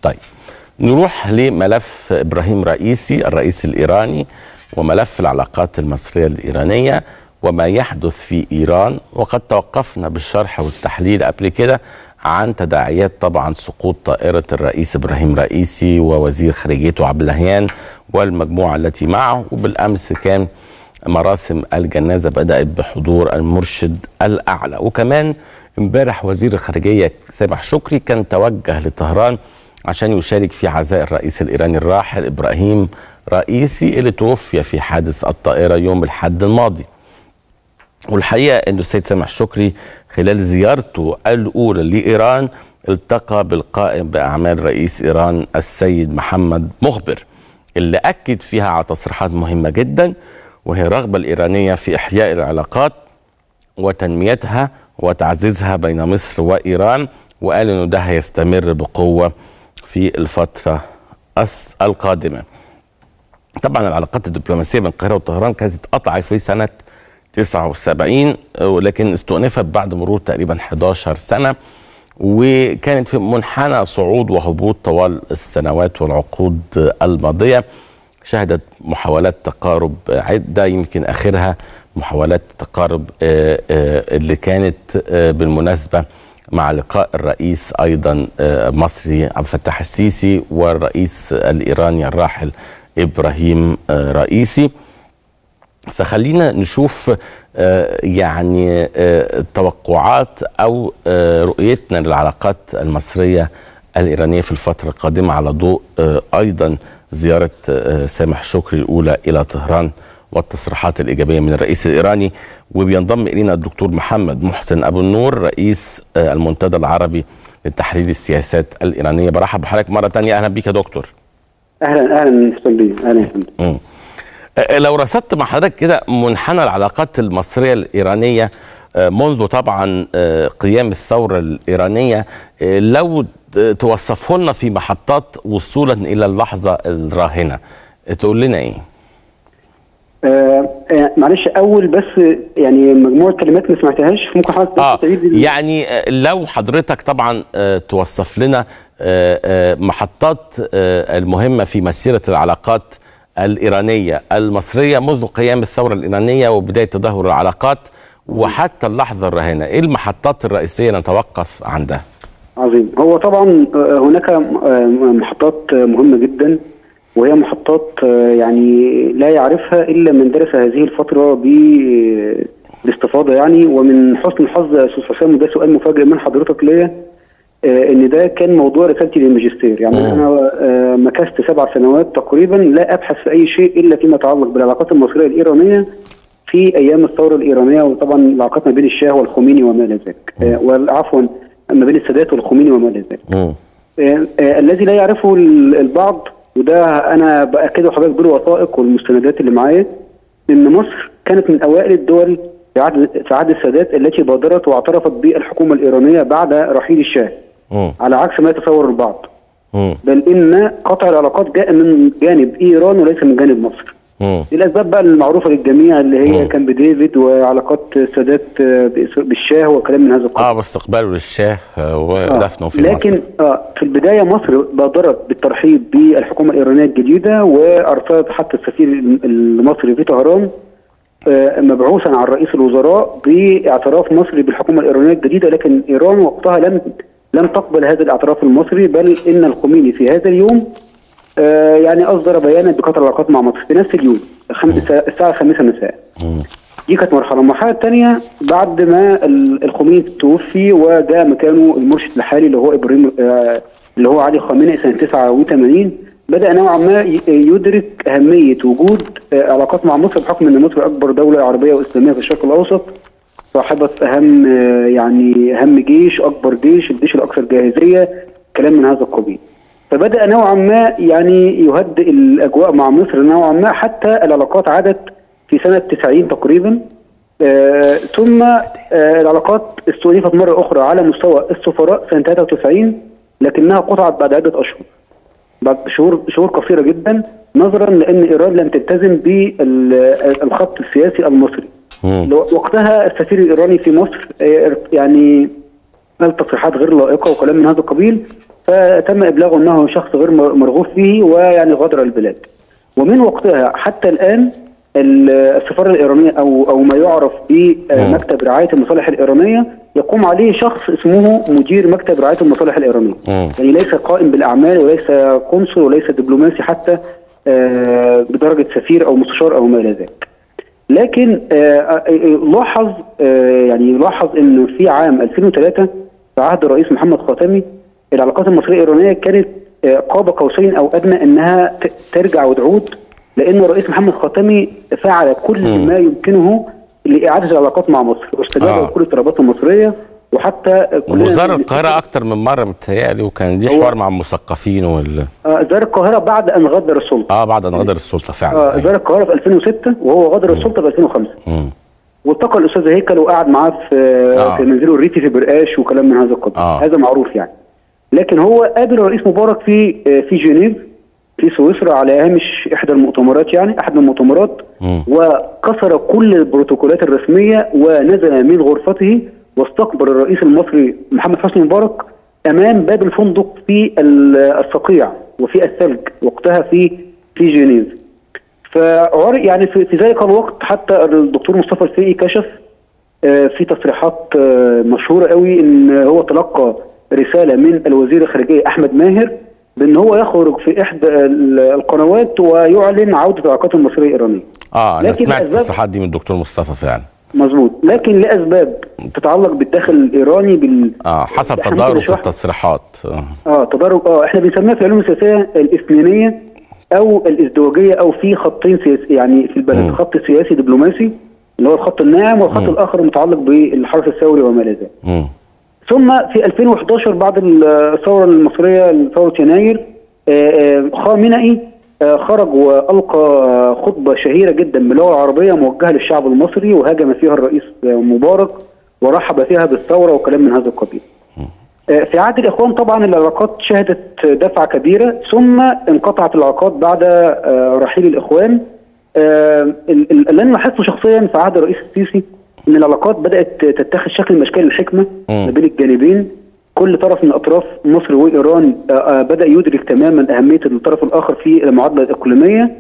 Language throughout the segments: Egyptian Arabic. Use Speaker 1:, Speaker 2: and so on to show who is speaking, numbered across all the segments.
Speaker 1: طيب نروح لملف ابراهيم رئيسي الرئيس الايراني وملف العلاقات المصريه الايرانيه وما يحدث في ايران وقد توقفنا بالشرح والتحليل قبل كده عن تداعيات طبعا سقوط طائره الرئيس ابراهيم رئيسي ووزير خارجيته عبد اللهيان والمجموعه التي معه وبالامس كان مراسم الجنازه بدات بحضور المرشد الاعلى وكمان امبارح وزير الخارجيه سامح شكري كان توجه لطهران عشان يشارك في عزاء الرئيس الايراني الراحل ابراهيم رئيسي اللي توفي في حادث الطائره يوم الاحد الماضي. والحقيقه انه السيد سامح شكري خلال زيارته الاولى لايران التقى بالقائم باعمال رئيس ايران السيد محمد مخبر اللي اكد فيها على تصريحات مهمه جدا وهي الرغبه الايرانيه في احياء العلاقات وتنميتها وتعزيزها بين مصر وايران وقال انه ده هيستمر بقوه في الفتره القادمه. طبعا العلاقات الدبلوماسيه بين القاهره وطهران كانت اتقطعت في سنه 79 ولكن استؤنفت بعد مرور تقريبا 11 سنه وكانت في منحنى صعود وهبوط طوال السنوات والعقود الماضيه شهدت محاولات تقارب عده يمكن اخرها محاولات التقارب اللي كانت بالمناسبه مع لقاء الرئيس ايضا مصري عبد الفتاح السيسي والرئيس الايراني الراحل ابراهيم رئيسي فخلينا نشوف يعني توقعات او رؤيتنا للعلاقات المصريه الايرانيه في الفتره القادمه على ضوء ايضا زياره سامح شكري الاولى الى طهران والتصريحات الايجابيه من الرئيس الايراني وبينضم الينا الدكتور محمد محسن ابو النور رئيس المنتدى العربي لتحليل السياسات الايرانيه برحب بحضرتك مره ثانيه اهلا بيك يا دكتور
Speaker 2: اهلا اهلا استاذ اهلا يا فندم
Speaker 1: لو رصدت مع حضرتك كده منحنى العلاقات المصريه الايرانيه منذ طبعا قيام الثوره الايرانيه لو توصفه لنا في محطات وصولا الى اللحظه الراهنه تقول لنا ايه؟
Speaker 2: آه معلش اول بس يعني مجموعه كلمات ما سمعتهاش ممكن حضرتك
Speaker 1: آه يعني لو حضرتك طبعا آه توصف لنا آه آه محطات آه المهمه في مسيره العلاقات الايرانيه المصريه منذ قيام الثوره الايرانيه وبدايه تدهور العلاقات وحتى اللحظه الراهنه، ايه المحطات الرئيسيه نتوقف عندها؟
Speaker 2: عظيم، هو طبعا هناك محطات مهمه جدا وهي محطات يعني لا يعرفها الا من درس هذه الفتره باستفاضه يعني ومن حسن الحظ يا استاذ حسام وده سؤال مفاجئ من حضرتك ليا ان ده كان موضوع رسالتي للماجستير يعني مم. انا مكثت سبع سنوات تقريبا لا ابحث في اي شيء الا فيما يتعلق بالعلاقات المصريه الايرانيه في ايام الثوره الايرانيه وطبعا العلاقات ما بين الشاه والخميني وما الى ذلك عفوا ما بين السادات والخميني وما الى ذلك الذي لا يعرفه البعض وده انا باكده لحضرتك بالوثائق والمستندات اللي معايا ان مصر كانت من اوائل الدول في عهد في عهد السادات التي بادرت واعترفت بالحكومه الايرانيه بعد رحيل الشاه مم. على عكس ما يتصور البعض مم. بل ان قطع العلاقات جاء من جانب ايران وليس من جانب مصر مم. الاسباب بقى المعروفه للجميع اللي هي كان بديفيد وعلاقات السادات بالشاه وكلام من هذا القبيل
Speaker 1: اه واستقباله للشاه ودفنه
Speaker 2: آه.
Speaker 1: في
Speaker 2: لكن
Speaker 1: مصر.
Speaker 2: آه في البدايه مصر بادرت بالترحيب بالحكومه الايرانيه الجديده وارسلت حتى السفير المصري في طهران آه مبعوثا عن رئيس الوزراء باعتراف مصر بالحكومه الايرانيه الجديده لكن ايران وقتها لم لم تقبل هذا الاعتراف المصري بل ان الخميني في هذا اليوم آه يعني اصدر بيانا بقطع العلاقات مع مصر في نفس اليوم الساعه الخامسة مساء. دي كانت مرحله، المرحله الثانيه بعد ما الخميني توفي وجاء مكانه المرشد الحالي اللي هو ابراهيم آه اللي هو علي خامنئي سنه 89 بدا نوعا ما يدرك اهميه وجود آه علاقات مع مصر بحكم ان مصر اكبر دوله عربيه واسلاميه في الشرق الاوسط صاحبه اهم يعني اهم جيش اكبر جيش الجيش الاكثر جاهزيه كلام من هذا القبيل. فبدا نوعا ما يعني يهدئ الاجواء مع مصر نوعا ما حتى العلاقات عادت في سنه 90 تقريبا آه ثم آه العلاقات استؤنفت مره اخرى على مستوى السفراء سنه 93 لكنها قطعت بعد عده اشهر بعد شهور شهور قصيره جدا نظرا لان ايران لم تلتزم بالخط السياسي المصري وقتها السفير الايراني في مصر يعني قال تصريحات غير لائقه وكلام من هذا القبيل فتم ابلاغه انه شخص غير مرغوب فيه ويعني غادر البلاد ومن وقتها حتى الان السفاره الايرانيه او او ما يعرف بمكتب رعايه المصالح الايرانيه يقوم عليه شخص اسمه مدير مكتب رعايه المصالح الايرانيه
Speaker 1: مم.
Speaker 2: يعني ليس قائم بالاعمال وليس قنصل وليس دبلوماسي حتى آه، بدرجه سفير او مستشار او ما الى ذلك لكن آه، آه، لاحظ آه، يعني لاحظ انه في عام 2003 في عهد الرئيس محمد خاتمي العلاقات المصريه الايرانيه كانت آه، قاب قوسين او ادنى انها ت- ترجع وتعود لان الرئيس محمد خاتمي فعل كل
Speaker 1: مم.
Speaker 2: ما يمكنه لاعاده العلاقات مع مصر واستجاب
Speaker 1: آه.
Speaker 2: لكل الطلبات المصريه وحتى آه، كلنا
Speaker 1: وزار
Speaker 2: بنفتكر-
Speaker 1: القاهره اكتر من مره متهيألي وكان دي
Speaker 2: هو-
Speaker 1: حوار مع المثقفين وال
Speaker 2: آه، زار القاهره بعد ان غادر السلطه
Speaker 1: اه بعد ان غادر السلطه فعلا
Speaker 2: آه،
Speaker 1: أيوة.
Speaker 2: زار القاهره في 2006 وهو غادر السلطه في 2005
Speaker 1: مم.
Speaker 2: والتقى الاستاذ هيكل وقعد معاه في
Speaker 1: آه.
Speaker 2: في منزله الريفي في برقاش وكلام من هذا القبيل
Speaker 1: آه.
Speaker 2: هذا معروف يعني لكن هو قابل الرئيس مبارك في في جنيف في سويسرا على هامش احدى المؤتمرات يعني احد المؤتمرات
Speaker 1: مم.
Speaker 2: وكسر كل البروتوكولات الرسميه ونزل من غرفته واستقبل الرئيس المصري محمد حسني مبارك امام باب الفندق في ال- الصقيع وفي الثلج وقتها في في جنيف فعر يعني في, في ذلك الوقت حتى الدكتور مصطفى الفقي كشف آه، في تصريحات آه، مشهوره قوي ان هو تلقى رساله من الوزير الخارجيه احمد ماهر بان هو يخرج في احدى ال- القنوات ويعلن عوده العلاقات المصريه الايرانيه
Speaker 1: اه انا
Speaker 2: لكن
Speaker 1: سمعت
Speaker 2: الأسباب-
Speaker 1: التصريحات دي من الدكتور مصطفى فعلا
Speaker 2: مظبوط لكن لاسباب تتعلق بالداخل الايراني بال
Speaker 1: اه حسب
Speaker 2: إحنا
Speaker 1: تضارب
Speaker 2: ممكن
Speaker 1: في
Speaker 2: نشرح-
Speaker 1: التصريحات آه.
Speaker 2: اه تضارب اه احنا بنسميها في العلوم السياسيه الاثنينيه او الازدواجيه او في خطين سياسي يعني في البلد
Speaker 1: مم.
Speaker 2: خط سياسي دبلوماسي اللي هو الخط الناعم والخط
Speaker 1: مم.
Speaker 2: الاخر متعلق بالحرس الثوري وما الى ذلك
Speaker 1: مم.
Speaker 2: ثم في 2011 بعد الثوره المصريه ثوره يناير آه، آه، خامنئي آه، خرج والقى خطبه شهيره جدا باللغه العربيه موجهه للشعب المصري وهاجم فيها الرئيس آه، مبارك ورحب فيها بالثوره وكلام من هذا القبيل. آه، في عهد الاخوان طبعا العلاقات شهدت دفعه كبيره ثم انقطعت العلاقات بعد آه، رحيل الاخوان آه، ال- ال- اللي انا لاحظته شخصيا في عهد الرئيس السيسي ان العلاقات بدات تتخذ شكل من اشكال الحكمه
Speaker 1: مم.
Speaker 2: ما بين الجانبين كل طرف من اطراف مصر وايران آه، آه، بدا يدرك تماما اهميه الطرف الاخر في المعادله الاقليميه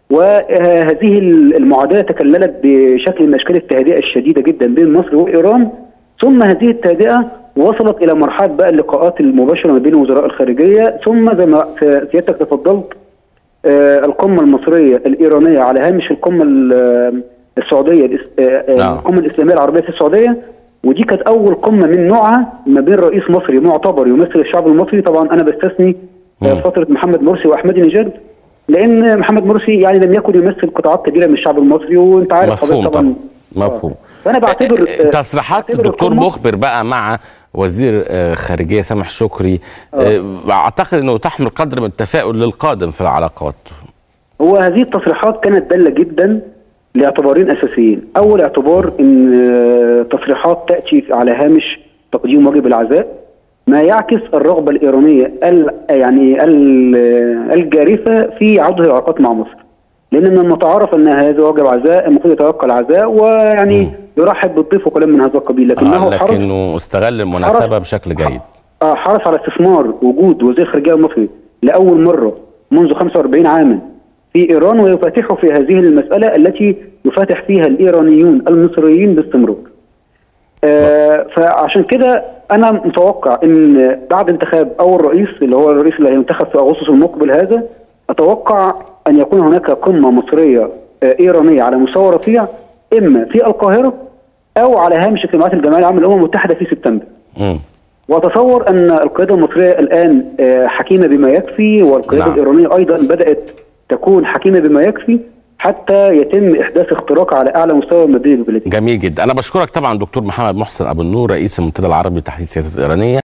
Speaker 2: وهذه المعادله تكللت بشكل من اشكال التهدئه الشديده جدا بين مصر وايران ثم هذه التهدئه وصلت الى مرحله بقى اللقاءات المباشره ما بين وزراء الخارجيه ثم زي ما سيادتك تفضلت آه، القمه المصريه الايرانيه على هامش القمه ال- السعوديه الإس- آه، آه،
Speaker 1: نعم.
Speaker 2: القمه الاسلاميه العربيه في السعوديه ودي كانت اول قمه من نوعها ما بين رئيس مصري معتبر يمثل الشعب المصري طبعا انا بستثني آه،
Speaker 1: مم.
Speaker 2: فتره محمد مرسي واحمد نجاد لان محمد مرسي يعني لم يكن يمثل قطاعات كبيره من الشعب المصري وانت عارف
Speaker 1: مفهوم
Speaker 2: حضرتك
Speaker 1: طبعا مفهوم
Speaker 2: آه. فانا بعتبر آه،
Speaker 1: تصريحات
Speaker 2: بعتبر
Speaker 1: الدكتور
Speaker 2: القمة-
Speaker 1: مخبر بقى مع وزير آه، خارجيه سامح شكري آه، اعتقد انه تحمل قدر من التفاؤل للقادم في العلاقات
Speaker 2: هو هذه التصريحات كانت داله جدا لاعتبارين اساسيين، اول اعتبار ان آه، تصريحات تاتي على هامش تقديم واجب العزاء ما يعكس الرغبه الايرانيه ال يعني ال- الجارفه في عوده العلاقات مع مصر. لان من المتعارف ان هذا واجب عزاء المفروض يتلقى العزاء ويعني يرحب بالضيف وكلام من هذا القبيل لكنه
Speaker 1: آه،
Speaker 2: حرص
Speaker 1: لكنه استغل المناسبه بشكل جيد
Speaker 2: آه، حرص على استثمار وجود وزير الخارجيه المصري لاول مره منذ 45 عاما في ايران ويفاتحه في هذه المساله التي يفاتح فيها الايرانيون المصريين باستمرار. آه فعشان كده انا متوقع ان بعد انتخاب اول رئيس اللي هو الرئيس اللي هينتخب في اغسطس المقبل هذا اتوقع ان يكون هناك قمه مصريه آه ايرانيه على مستوى رفيع اما في القاهره او على هامش اجتماعات الجمعيه العامه للامم المتحده في سبتمبر.
Speaker 1: مم.
Speaker 2: واتصور ان القياده المصريه الان آه، حكيمه بما يكفي والقياده
Speaker 1: نعم.
Speaker 2: الايرانيه ايضا بدات تكون حكيمه بما يكفي حتى يتم احداث اختراق على اعلى مستوى ما بين البلدين
Speaker 1: جميل جدا انا بشكرك طبعا دكتور محمد محسن ابو النور رئيس المنتدى العربي لتحديث السياسه الايرانيه